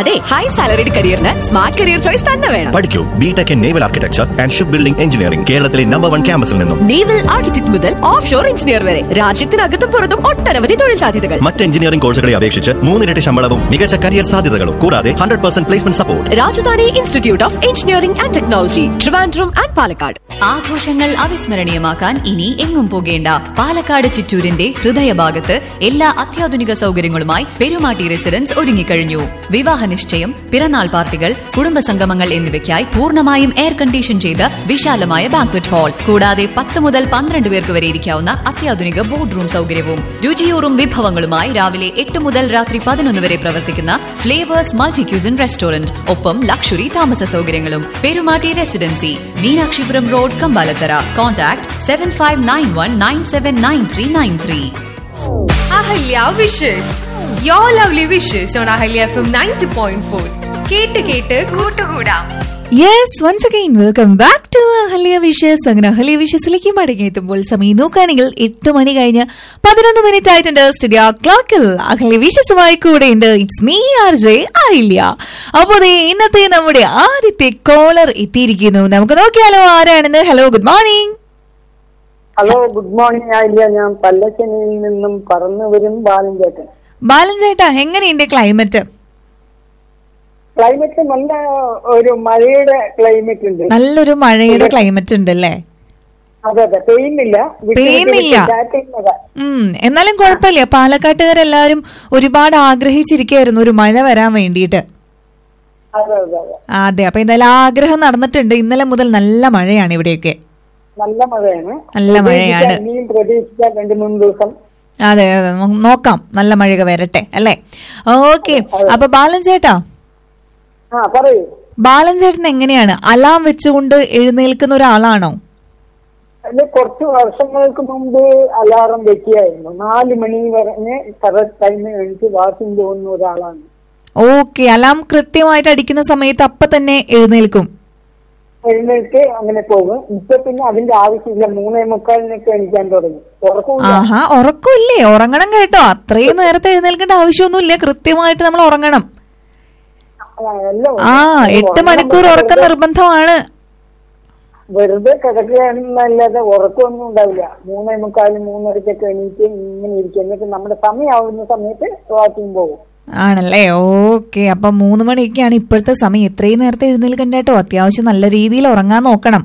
അതെ high salaried കരിയറിന് smart career choice തന്നെ വേണം പഠിക്കൂ BTech in naval architecture and ship building engineering കേരളത്തിലെ നമ്പർ വൺ ക്യാമ്പസിൽ നിന്നും നേവൽ ആർക്കിടെക്ട് മുതൽ ഓഫ് ഷോർ എഞ്ചിനീയർ വരെ രാജ്യത്തിനകത്തും പുറത്തും ഒട്ടനവധി തൊഴിൽ സാധ്യതകൾ മറ്റ് എഞ്ചിനീയറിംഗ് കോഴ്സുകളെ അപേക്ഷിച്ച് മൂന്നിരട്ടി ശമ്പളവും മികച്ച കരിയർ സാധ്യതകളും കൂടാതെ hundred percent placement support Rajadhani institute of engineering and technology Trivandrum and Palakkad ആഘോഷങ്ങൾ അവിസ്മരണീയമാക്കാൻ ഇനി എങ്ങും പോകേണ്ട പാലക്കാട് ചിറ്റൂരിന്റെ ഹൃദയഭാഗത്ത് എല്ലാ അത്യാധുനിക സൗകര്യങ്ങളുമായി പെരുമാട്ടി റെസിഡൻസ് ഒരുങ്ങിക്കഴിഞ്ഞു വിവാഹ നിശ്ചയം പിറന്നാൾ പാർട്ടികൾ കുടുംബസംഗമങ്ങൾ എന്നിവയ്ക്കായി പൂർണ്ണമായും എയർ കണ്ടീഷൻ ചെയ്ത വിശാലമായ ബാങ്ക്വറ്റ് ഹാൾ കൂടാതെ പത്ത് മുതൽ പന്ത്രണ്ട് പേർക്ക് വരെ ഇരിക്കാവുന്ന അത്യാധുനിക ബോർഡ് റൂം സൗകര്യവും രുചിയൂറും വിഭവങ്ങളുമായി രാവിലെ എട്ട് മുതൽ രാത്രി പതിനൊന്ന് വരെ പ്രവർത്തിക്കുന്ന ഫ്ലേവേഴ്സ് മൾട്ടി ക്യൂസിൻ റെസ്റ്റോറന്റ് ഒപ്പം ലക്ഷറി താമസ സൗകര്യങ്ങളും Perumatty residency Meenakshipuram road Kambalathara contact seven five nine one nine seven nine three nine three Ahalya wishes yo lovely wishes on Ahalya F M ninety point four കേട്ട് കേട്ട് കൂട്ടുകൂടാം yes once again welcome back to Ahalya wishes അങ്ങനെ അഹല്യ വിഷസിലേക്ക് മടങ്ങിയെത്തുമ്പോൾ സമയം നോക്കുകയാണെങ്കിൽ എട്ട് മണി കഴിഞ്ഞ് പതിനൊന്ന് മിനിറ്റ് ആയിട്ടുണ്ട് സ്റ്റുഡിയോ ക്ലോക്കിൽ അഹല്യ വിഷസുമായി കൂടെയുണ്ട് ഇറ്റ്സ് മീ ആർ ജെ ആയില്ല അപ്പോ ദേ ഇന്നത്തെ നമ്മുടെ ആദ്യത്തെ കോളർ എത്തിയിരിക്കുന്നു നമുക്ക് നോക്കിയാലോ ആരാണെന്ന് hello good morning hello good morning ആയില്ല ഞാൻ പല്ലച്ചനിയിൽ നിന്നും പറന്നു വരും ബാലൻചേട്ടൻ ബാലൻ ചേട്ടാ എങ്ങനെയുണ്ട് ക്ലൈമറ്റ് ക്ലൈമറ്റ് നല്ല ഒരു മഴയുടെ ക്ലൈമറ്റ് ഉണ്ട് നല്ലൊരു മഴയുടെ ക്ലൈമറ്റ് ഉണ്ട് അല്ലേ അതെ അതെ പെയ്യുന്നില്ല വിട്ട് വിട്ട് പെയ്യുന്നില്ല. വിട്ട് ചാറ്റൽ മഴ. ഉം എന്നാലും കുഴപ്പമില്ല പാലക്കാട്ടുകാരെല്ലാരും ഒരുപാട് ആഗ്രഹിച്ചിരിക്കുകയായിരുന്നു ഒരു മഴ വരാൻ വേണ്ടിയിട്ട് അതെ അതെ അതെ അതെ അപ്പൊ എന്തായാലും ആ ആഗ്രഹം നടന്നിട്ടുണ്ട് ഇന്നലെ മുതൽ നല്ല മഴയാണ് ഇവിടെയൊക്കെ നല്ല മഴയാണ് നല്ല മഴയാണ്. പ്രതീക്ഷിക്കാം, ഇനിയും പ്രതീക്ഷിക്കാം രണ്ടു മൂന്ന് ദിവസം അതെ അതെ നമുക്ക് നോക്കാം നല്ല മഴ വരട്ടെ അല്ലേ ഓക്കെ അപ്പൊ ബാലൻ ചേട്ടാ ആ പറയൂ ബാലൻ ചേട്ടൻ എങ്ങനെയാണ് അലാം വെച്ചുകൊണ്ട് എഴുന്നേൽക്കുന്ന ഒരാളാണോ അത് കുറച്ച് വർഷങ്ങൾക്ക് മുമ്പ് അലാറം വെക്കുകയായിരുന്നു നാല് മണി വരെ കറക്റ്റ് ടൈമിൽ എനിക്ക് വാക്കിംഗ് പോകുന്ന ഒരാളാണ് ഓക്കെ അലാം കൃത്യമായിട്ട് അടിക്കുന്ന സമയത്ത് അപ്പൊ തന്നെ എഴുന്നേൽക്കും എഴുന്നേറ്റ് അങ്ങനെ പോകും ഇപ്പൊ പിന്നെ അതിന്റെ ആവശ്യമില്ല മൂന്നേ മുക്കാലിനൊക്കെ എണീക്കാൻ തുടങ്ങി ഉറക്കമില്ല ആഹാ ഉറക്കമില്ലേ ഉറങ്ങണം കേട്ടോ അത്രയും നേരത്തെ എഴുന്നേൽക്കേണ്ട ആവശ്യമൊന്നുമില്ല കൃത്യമായിട്ട് നമ്മൾ ഉറങ്ങണം എല്ലാം ആ എട്ട് മണിക്കൂർ ഉറക്കം നിർബന്ധമാണ് വെറുതെ കിടക്കുകയാണെന്നല്ലാതെ ഉറക്കമൊന്നും ഉണ്ടാവില്ല മൂന്നേ മുക്കാലും മൂന്നരക്കൊക്കെ എണീറ്റ് ഇങ്ങനെ ഇരിക്കും എന്നിട്ട് നമ്മുടെ സമയമാവുന്ന സമയത്ത് വാക്കിംഗ് പോകും ആണല്ലേ ഓക്കെ അപ്പൊ മൂന്ന് മണിയൊക്കെയാണ് ഇപ്പോഴത്തെ സമയം ഇത്രയും നേരത്തെ എഴുന്നേൽക്കണ്ട കേട്ടോ അത്യാവശ്യം നല്ല രീതിയിൽ ഉറങ്ങാൻ നോക്കണം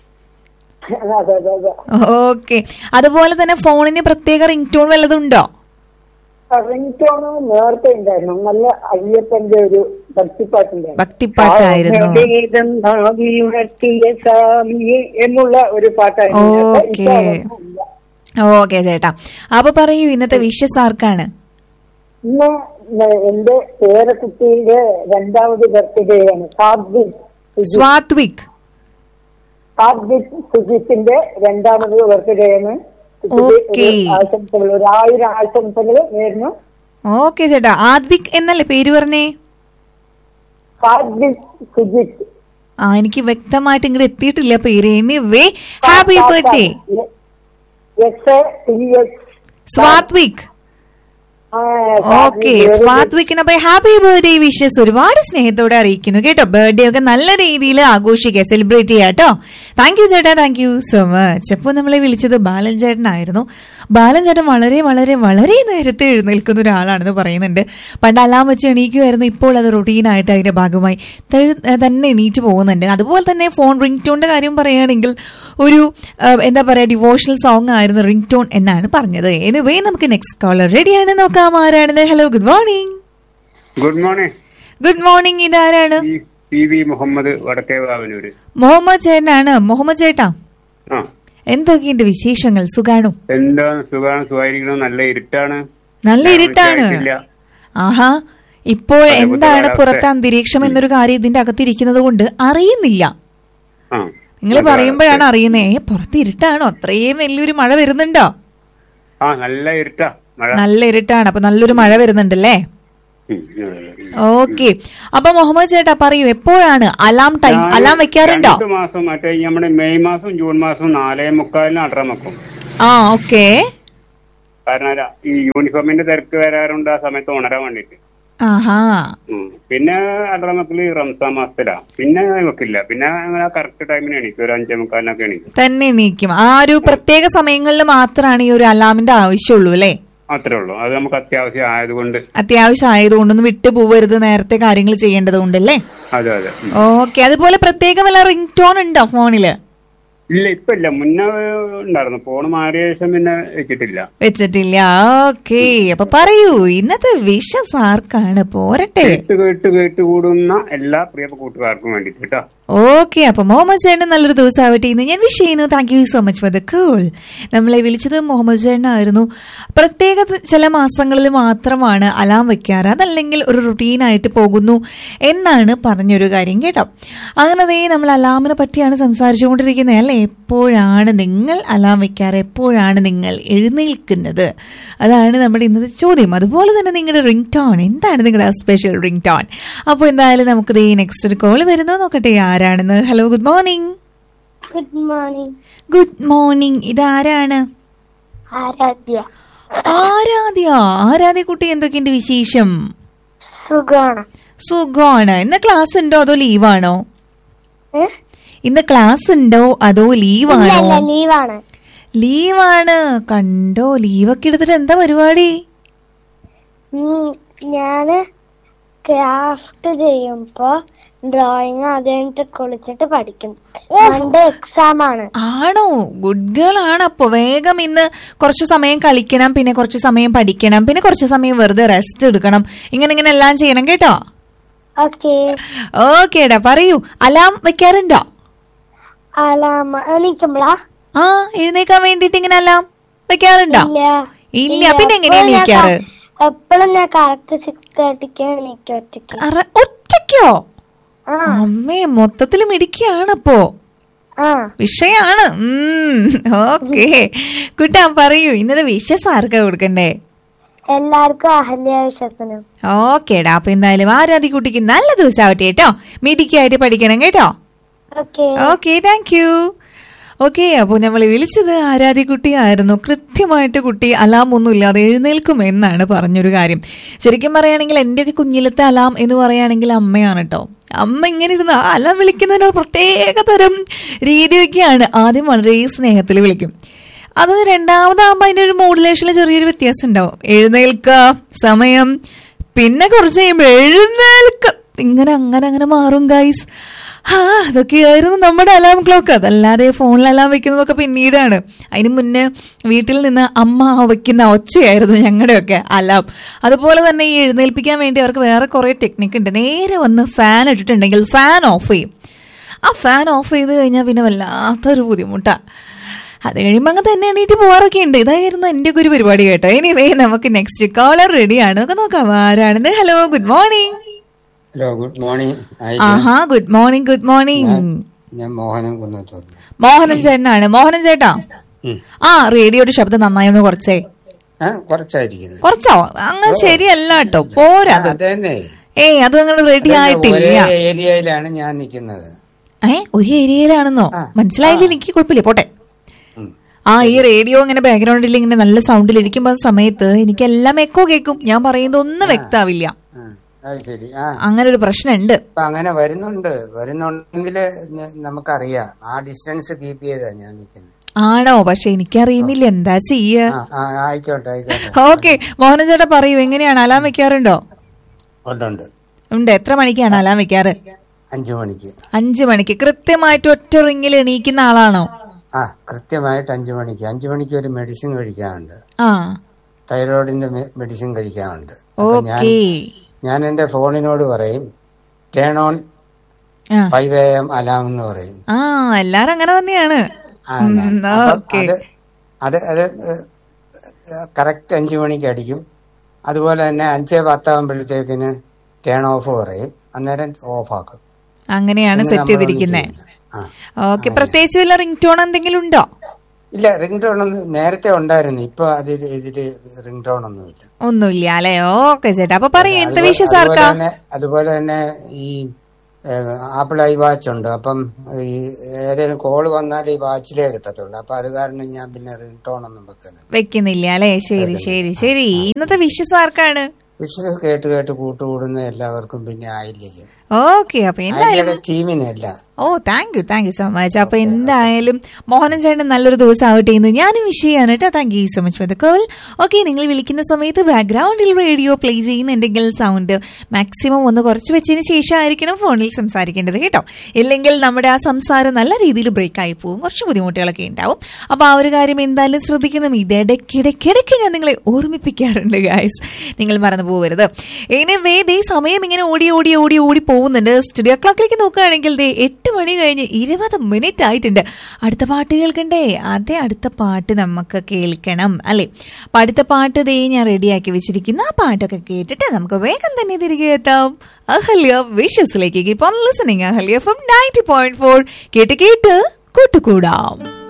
അതെ അതെ അതെ ഓക്കെ അതുപോലെ തന്നെ ഫോണിന് പ്രത്യേക റിംഗ് ടോൺ വല്ലതും ഉണ്ടോ റിംഗ് ടോണ് നേരത്തെ ഉണ്ടായിരുന്നു നല്ല അയ്യപ്പന്റെ ഒരു ഭക്തിപ്പാട്ടുണ്ടായിരുന്നു ഭക്തിപ്പാട്ടായിരുന്നു ആത്മവേദം നാവിലുണർത്തിയ സ്വാമിയെ എന്നുള്ള ഒരു പാട്ടായിരുന്നു നേരത്തെ. ഓക്കേ. ഇപ്പൊ അതൊന്നും ഇല്ല. ഓക്കെ ചേട്ടാ അപ്പൊ പറയൂ ഇന്നത്തെ വിഷസ് ആർക്കാണ് ഇന്ന് ന- എന്റെ പേരക്കുട്ടിയുടെ രണ്ടാമത് ബർത്ത്ഡേ ആണ് സാത്വിക് സുജിത്. സ്വാത്വിക് സാത്വിക് സുജിത്തിന്റെ രണ്ടാമത് ബർത്ത്ഡേ ആണ് കുട്ടിക്ക് ഓക്കേ. ഒരു ആശംസകൾ ഒരു ആയിരം ആശംസകൾ നേരുന്നു ഓക്കെ ചേട്ടാ ആദ്വിക് എന്നല്ലേ പേര് പറഞ്ഞേ സാത്വിക് സുജിത്ത് ആ എനിക്ക് വ്യക്തമായിട്ട് ഇങ്ങോട്ട് എത്തിയിട്ടില്ല പേര് anyway happy birthday S A T H Sathvik okay സ്വാത്വിക്കിനപ്പോ ഹാപ്പി ബർത്ത്ഡേ വിഷസ് ഒരുപാട് സ്നേഹത്തോടെ അറിയിക്കുന്നു കേട്ടോ ബർത്ത്ഡേ ഒക്കെ നല്ല രീതിയിൽ ആഘോഷിക്കുക സെലിബ്രേറ്റ് ചെയ്യാം കേട്ടോ താങ്ക് യു ചേട്ടാ താങ്ക് യു സോ മച്ച് അപ്പോൾ നമ്മളെ വിളിച്ചത് ബാലൻ ചേട്ടനായിരുന്നു ബാലൻ ചേട്ടൻ വളരെ വളരെ വളരെ നേരത്തെ എഴുന്നേൽക്കുന്ന ഒരാളാണെന്ന് പറയുന്നുണ്ട് പണ്ട് അലാം വെച്ച് എണീക്കുമായിരുന്നു ഇപ്പോൾ അത് റൊട്ടീനായിട്ട് അതിന്റെ ഭാഗമായി തെഴു- തന്നെ എണീറ്റ് പോകുന്നുണ്ട് അതുപോലെ തന്നെ ഫോൺ റിംഗ് ടോണിന്റെ കാര്യം പറയുകയാണെങ്കിൽ ഒരു ആ, എന്താ പറയാ ഡിവോഷണൽ സോങ് ആയിരുന്നു റിംഗ് ടോൺ എന്നാണ് പറഞ്ഞത് എനിവേ നമുക്ക് നെക്സ്റ്റ് കോളർ റെഡിയാണ് നോക്കാം ആരാണെന്ന് hello good morning good morning good morning ഇതാരാണ് ഈ പി വി മുഹമ്മദ് വടക്കേവാവനൂര് മുഹമ്മദ് ചേട്ടനാണ് മുഹമ്മദ് ചേട്ടാ ആ എന്തൊക്കെയുണ്ട് വിശേഷങ്ങൾ സുഖാണോ എന്താ സുഖമാണ് സുഖമായിരിക്കണം നല്ല ഇരുട്ടാണ് നല്ല ഞാൻ ഇരുട്ടാണ് വിചാരിച്ചില്ല. ആഹാ ഇപ്പോൾ അതെ, എന്താണ് ബുധനാഴ്ച. പുറത്തെ അന്തരീക്ഷം എന്നൊരു കാര്യം ഇതിന്റെ അകത്തിരിക്കുന്നത് കൊണ്ട് അറിയുന്നില്ല ആ നിങ്ങൾ പറയുമ്പോഴാണ് അറിയുന്നേ ഏ, പുറത്ത് ഇരുട്ടാണോ അത്രയും വലിയൊരു മഴ വരുന്നുണ്ടോ ആ നല്ല ഇരുട്ടാ മഴ നല്ല ഇരുട്ടാണ് അപ്പൊ നല്ലൊരു മഴ വരുന്നുണ്ടല്ലേ ഉം, ഉം. ഓക്കെ അപ്പൊ മുഹമ്മദ് ചേട്ടാ പറയൂ എപ്പോഴാണ് അലാം ടൈം ഞാൻ അലാം വെക്കാറുണ്ടോ രണ്ട് മാസം മറ്റേ ഈ നമ്മുടെ മെയ് മാസം ജൂൺ മാസം നാലേ മുക്കാലിന് അടറാൻ വെക്കും ആ ഓക്കെ കാരണം അല്ല, ഈ യൂണിഫോമിന്റെ തിരക്ക് വരാറുണ്ട് ആ സമയത്ത് ഉണരാൻ വേണ്ടിട്ട് ആഹാ ഉം. പിന്നെ അലറാം വെക്കല് റംസാൻ മാസത്തിലാ പിന്നെ വെക്കില്ല പിന്നെ അങ്ങനെ കറക്റ്റ് ടൈമിന് എണീക്കും ഒരു അഞ്ചേ മുക്കാലിനൊക്കെ എണീക്കും തന്നെ എണീക്കും ആ ഒരു പ്രത്യേക സമയങ്ങളിൽ മാത്രമാണ് ഈ ഒരു അലാമിന്റെ ആവശ്യമുള്ളൂ അല്ലേ അത്രേ ഉള്ളൂ അത് നമുക്ക് അത്യാവശ്യം ആയതുകൊണ്ട് അത്യാവശ്യം ആയതുകൊണ്ടൊന്നും വിട്ടു പോവരുത് നേരത്തെ കാര്യങ്ങൾ ചെയ്യേണ്ടത് കൊണ്ടല്ലേ അതെ അതെ ഉം. ഓക്കെ അതുപോലെ പ്രത്യേക വല്ല റിംഗ് ടോൺ ഉണ്ടോ ഫോണില് ഇല്ല ഇപ്പൊ ഇല്ല മുന്നേ ഉണ്ടായിരുന്നു ഫോൺ മാറിയ ശേഷം പിന്നെ വെച്ചിട്ടില്ല വെച്ചിട്ടില്ല ഓക്കെ അപ്പൊ പറയൂ ഇന്നത്തെ വിഷസ് ആർക്കാണ് പോരട്ടെ കേട്ട് കേട്ട് കേട്ട് കൂടുന്ന എല്ലാ പ്രിയ കൂട്ടുകാർക്കും വേണ്ടിട്ട് കേട്ടോ ഓക്കെ അപ്പൊ മുഹമ്മദ് ചേട്ടൻ നല്ലൊരു ദിവസമാവട്ടെ ഇന്ന് ഞാൻ വിഷ് ചെയ്യുന്നു thank you so much for the call നമ്മളെ വിളിച്ചത് മുഹമ്മദ് ചേട്ടനായിരുന്നു പ്രത്യേക ചില മാസങ്ങളിൽ മാത്രമാണ് അലാം വെക്കാറ് അതല്ലെങ്കിൽ ഒരു റുട്ടീനായിട്ട് പോകുന്നു എന്നാണ് പറഞ്ഞൊരു കാര്യം കേട്ടോ അങ്ങനെ ദേ നമ്മൾ അലാമിനെ പറ്റിയാണ് സംസാരിച്ചുകൊണ്ടിരിക്കുന്നത് അല്ലെ എപ്പോഴാണ് നിങ്ങൾ അലാം വെക്കാറ് എപ്പോഴാണ് നിങ്ങൾ എഴുന്നേൽക്കുന്നത് അതാണ് നമ്മുടെ ഇന്നത്തെ ചോദ്യം അതുപോലെ തന്നെ നിങ്ങളുടെ റിംഗ് ടോൺ എന്താണ് നിങ്ങളുടെ സ്പെഷ്യൽ റിംഗ് ടോൺ അപ്പോൾ എന്തായാലും നമുക്ക് ദേ നെക്സ്റ്റ് ഒരു കോൾ വരുന്നു നോക്കട്ടെ ആരാണെന്ന് hello good morning good morning good morning ഇതാരാണ് ആരാധ്യ ആരാധ്യ ആരാധ്യ കുട്ടി എന്തൊക്കെയുണ്ട് വിശേഷം സുഖാണ് സുഖമാണ് ഇന്ന് ക്ലാസ് ഉണ്ടോ അതോ ലീവാണോ ഏ? ഇന്ന് ക്ലാസ് ഉണ്ടോ അതോ ലീവാണോ ഇല്ലല്ല ലീവാണ് ലീവാണ് കണ്ടോ ലീവൊക്കെ എടുത്തിട്ട് എന്താ പരിപാടി ഉം, ഞാന് ക്രാഫ്റ്റ് ചെയ്യുമ്പോ ഡ്രോയിങ് അത് കഴിഞ്ഞിട്ട് കുളിച്ചിട്ട് പഠിക്കും മൺഡേ എക്സാം ആണ് ആണോ ഗുഡ് ഗേൾ ആണ് അപ്പൊ വേഗം ഇന്ന് കുറച്ച് സമയം കളിക്കണം പിന്നെ കുറച്ച് സമയം പഠിക്കണം പിന്നെ കുറച്ച് സമയം വെറുതെ റെസ്റ്റ് എടുക്കണം ഇങ്ങനെ ഇങ്ങനെ എല്ലാം ചെയ്യണം കേട്ടോ ഓക്കെ ഓക്കേടാ പറയൂ അലാം വെക്കാറുണ്ടോ അലാമ എണീക്കുമ്പളാ ആ എഴുന്നേക്കാൻ വേണ്ടിട്ട് ഇങ്ങനെ അലാം വെക്കാറുണ്ടോ ഇല്ല ഇല്ല പിന്നെ എങ്ങനെയാ എപ്പോഴും ഞാൻ എണീക്കാറ് ക- എപ്പോഴും ഞാൻ കറക്റ്റ് സിക്സ് തേർട്ടിക്ക് എണീക്കും ഒറ്റയ്ക്ക് അറ- ഒറ്റയ്ക്കോ ആ അമ്മേ മൊത്തത്തിലും ഇടിക്കുകയാണപ്പോ ആ വിഷയാണ് ഓക്കെ കുട്ടാ പറയൂ ഇന്നത്തെ വിഷസ് ആർക്കാ കൊടുക്കണ്ടേ എല്ലാവർക്കും അഹല്യ വിശ്വസനം ഓക്കേടാ അപ്പൊ എന്തായാലും ആരാധി കുട്ടിക്ക് നല്ല ദിവസമാവട്ടെ കേട്ടോ മിടിക്കായിട്ട് പഠിക്കണം കേട്ടോ okay okay thank you okay അപ്പോൾ നമ്മൾ വിളിച്ചത് ആരാധി കുട്ടിയായിരുന്നു കൃത്യമായിട്ട് കുട്ടി അലാം ഒന്നും ഇല്ലാതെ എഴുന്നേൽക്കും എന്നാണ് പറഞ്ഞൊരു കാര്യം ശരിക്കും പറയുകയാണെങ്കിൽ എന്റെയൊക്കെ കുഞ്ഞിലത്തെ അലാം എന്ന് പറയുകയാണെങ്കിൽ അമ്മയാണ് കേട്ടോ അമ്മ ഇങ്ങനെ ഇരുന്ന് ആ അലാം വിളിക്കുന്നതിന് ഒരു പ്രത്യേക തരം രീതിയൊക്കെയാണ് ആദ്യം വളരെ സ്നേഹത്തിൽ വിളിക്കും അത് രണ്ടാമതാകുമ്പോൾ അതിന്റെ ഒരു മോഡുലേഷനിൽ ചെറിയൊരു വ്യത്യാസം ഉണ്ടാവും എഴുന്നേൽക്ക സമയം പിന്നെ കുറച്ച് കഴിയുമ്പോൾ എഴുന്നേൽക്ക ഇങ്ങനെ അങ്ങനെ അങ്ങനെ മാറും ഗൈസ് ആ അതൊക്കെയായിരുന്നു നമ്മുടെ അലാം ക്ലോക്ക് അതല്ലാതെ ഫോണിൽ അലാം വെക്കുന്നതൊക്കെ പിന്നീടാണ് അതിന് മുന്നേ വീട്ടിൽ നിന്ന് അമ്മ വയ്ക്കുന്ന ഒച്ചയായിരുന്നു ഞങ്ങളുടെയൊക്കെ അലാം അതുപോലെ തന്നെ ഈ എഴുന്നേൽപ്പിക്കാൻ വേണ്ടി അവർക്ക് വേറെ കുറെ ടെക്നിക്ക് ഉണ്ട് നേരെ വന്ന് ഫാൻ ഇട്ടിട്ടുണ്ടെങ്കിൽ ഫാൻ ഓഫ് ചെയ്യും ആ ഫാൻ ഓഫ് ചെയ്ത് കഴിഞ്ഞാൽ പിന്നെ വല്ലാത്തൊരു ബുദ്ധിമുട്ടാ അത് കഴിയുമ്പോൾ അങ്ങ് തന്നെ എണീറ്റ് പോവാറൊക്കെ ഉണ്ട് ഇതായിരുന്നു എൻ്റെ ഒക്കെ ഒരു പരിപാടി കേട്ടോ എനിവേ നമുക്ക് നെക്സ്റ്റ് കോളർ റെഡിയാണ് നമുക്ക് നോക്കാം ആരാണെന്ന് hello good morning hello good morning ആഹാ ഗുഡ് മോർണിംഗ് ഗുഡ് മോർണിംഗ് ഞാൻ മോഹനൻ കുന്നത്തൂർ മോഹനൻ ചേട്ടനാണ് മോഹനൻ ചേട്ടാ ഉം. ആ റേഡിയോയുടെ ശബ്ദം നന്നായി ഒന്ന് കുറച്ചേ ആ കുറച്ചായിരിക്കുന്നത് കുറച്ചോ അങ്ങ് ശരിയല്ല കേട്ടോ പോരാ അത് അതന്നെ ഏയ് അത് നിങ്ങൾ റെഡി ഒരേ ആയിട്ടില്ല ഏരിയയിലാണ് ഞാൻ നിൽക്കുന്നത് ഏ ഒരു ഏരിയയിലാണെന്നോ ആ. മനസ്സിലായില്ല എനിക്ക് കുഴപ്പമില്ല പോട്ടെ ഉം. ആ ഈ റേഡിയോ ഇങ്ങനെ ബാക്ക്ഗ്രൗണ്ടിൽ ഇങ്ങനെ നല്ല സൗണ്ടിൽ ഇരിക്കുമ്പോ ആ സമയത്ത് എനിക്ക് എല്ലാം എക്കോ കേൾക്കും ഞാൻ പറയുന്നത് ഒന്നും വ്യക്താവില്ല ആ, അത് ശരി ആ അങ്ങനെ ഒരു പ്രശ്നമുണ്ട് ഇപ്പൊ അങ്ങനെ വരുന്നുണ്ട് വരുന്നുണ്ടെങ്കിൽ നമുക്കറിയാം ആ ഡിസ്റ്റൻസ് കീപ്പ് ചെയ്താ ഞാൻ നിൽക്കുന്നത് ആണോ പക്ഷെ എനിക്കറിയുന്നില്ല എന്താ ചെയ്യ ആ ആ, ആയിക്കോട്ടെ ആയിക്കോട്ടെ ഓക്കെ മോഹനൻ ചേട്ടാ പറയൂ എങ്ങനെയാണ് അലാം വെക്കാറുണ്ടോ ഉണ്ട് ഉണ്ട് ഉണ്ട് എത്ര മണിക്കാണ് അലാം വെക്കാറ് അഞ്ചു മണിക്ക് അഞ്ചു മണിക്ക് കൃത്യമായിട്ട് ഒറ്റ റിങ്ങിൽ എണീക്കുന്ന ആളാണോ ആ കൃത്യമായിട്ട് അഞ്ചു മണിക്ക് അഞ്ചു മണിക്ക് ഒരു മെഡിസിൻ കഴിക്കാനുണ്ട് ആ തൈറോയിഡിന്റെ മെഡിസിൻ കഴിക്കാനുണ്ട് അപ്പൊ ഞാൻ ഓക്കെ ഞാൻ എന്റെ ഫോണിനോട് പറയും turn on ah five A M alarm എന്ന് പറയും ആ എല്ലാരും അങ്ങനെ തന്നെയാണ് ആ, ഉം, അപ്പം ഓക്കെ അത് അത് അത് കറക്റ്റ് അഞ്ചു മണിക്ക് അടിക്കും അതുപോലെ തന്നെ അഞ്ചേ പത്താകുമ്പോഴത്തേക്കിന് ടേൺ ഓഫ് പറയും അന്നേരം ഓഫ് ആക്കും അങ്ങനെയാണ് പിന്നെ സെറ്റ് നമ്മളൊന്നും ചെയ്തിരിക്കുന്നത് ചെയ്യില്ല. ആ. ഓക്കെ പ്രത്യേകിച്ച് വല്ല റിംഗ് ടോൺ എന്തെങ്കിലും ഉണ്ടോ ഇല്ല റിംഗ് ടോൺ ഒന്നും നേരത്തെ ഉണ്ടായിരുന്നു ഇപ്പൊ അതിൽ ഇതില് റിംഗ് ടോൺ ഒന്നുമില്ല ഒന്നുമില്ല അല്ലെ ഓക്കെ ചേട്ടാ അപ്പൊ പറയൂ എന്ത് അതുപോലെ- വിഷയം അതുപോലെ സാർക്കാ തന്നെ അതുപോലെ തന്നെ ഈ ആപ്പിൾ ഐ വാച്ച് ഉണ്ട് അപ്പം ഈ ഏതെങ്കിലും കോള് വന്നാൽ ഈ വാച്ചിലേ കിട്ടത്തുള്ളൂ അപ്പൊ അത് കാരണം ഞാൻ പിന്നെ റിംഗ് ടോൺ ഒന്നും വെക്കുന്നില്ല വെക്കുന്നില്ല അല്ലെ ശരി ശരി ശരി ഇന്നത്തെ വിഷസ് ആർക്കാണ് വിഷസ് കേട്ട് കേട്ട് കൂട്ടുകൂടുന്ന എല്ലാവർക്കും പിന്നെ ആയില്ലേക്ക് ഓക്കെ അപ്പൊ എന്തായാലും ആയില്ലയുടെ ടീമിനല്ല ഓ thank you thank you so much അപ്പൊ എന്തായാലും മോഹനൻ ചേട്ടൻ നല്ലൊരു ദിവസം ആവട്ടെ എന്ന് ഞാനും വിഷ് ചെയ്യാണ് കേട്ടോ thank you so much for the call okay നിങ്ങൾ വിളിക്കുന്ന സമയത്ത് ബാക്ക്ഗ്രൗണ്ടിൽ റേഡിയോ പ്ലേ ചെയ്യുന്നുണ്ടെങ്കിൽ സൗണ്ട് മാക്സിമം ഒന്ന് കുറച്ച് വെച്ചതിന് ശേഷമായിരിക്കണം ഫോണിൽ സംസാരിക്കേണ്ടത് കേട്ടോ ഇല്ലെങ്കിൽ നമ്മുടെ ആ സംസാരം നല്ല രീതിയിൽ ബ്രേക്ക് ആയി പോകും കുറച്ച് ബുദ്ധിമുട്ടുകളൊക്കെ ഉണ്ടാവും അപ്പൊ ആ ഒരു കാര്യം എന്തായാലും ശ്രദ്ധിക്കണം ഇത് ഇടയ്ക്കിടയ്ക്കിടയ്ക്ക് ഞാൻ നിങ്ങളെ ഓർമ്മിപ്പിക്കാറുണ്ട് ഗായ്സ് നിങ്ങൾ മറന്നു പോകരുത് ഇനി വേ ദേ സമയം ഇങ്ങനെ ഓടി ഓടി ഓടി ഓടി പോകുന്നുണ്ട് സ്റ്റുഡിയോ ക്ലോക്കിലേക്ക് നോക്കുകയാണെങ്കിൽ ദേ എട്ട് മണി കഴിഞ്ഞ് ഇരുപത് മിനിറ്റ് ആയിട്ടുണ്ട് അടുത്ത പാട്ട് കേൾക്കണ്ടേ അതെ അടുത്ത പാട്ട് നമുക്ക് കേൾക്കണം അല്ലെ അപ്പൊ അടുത്ത പാട്ട് ദേ ഞാൻ റെഡിയാക്കി വെച്ചിരിക്കുന്ന ആ പാട്ടൊക്കെ കേട്ടിട്ട് നമുക്ക് വേഗം തന്നെ തിരികെ എത്താം അഹല്യ വിഷസിലേക്ക് keep on listening Ahalya from ninety point four കേട്ട് കേട്ട് കൂട്ടുകൂടാം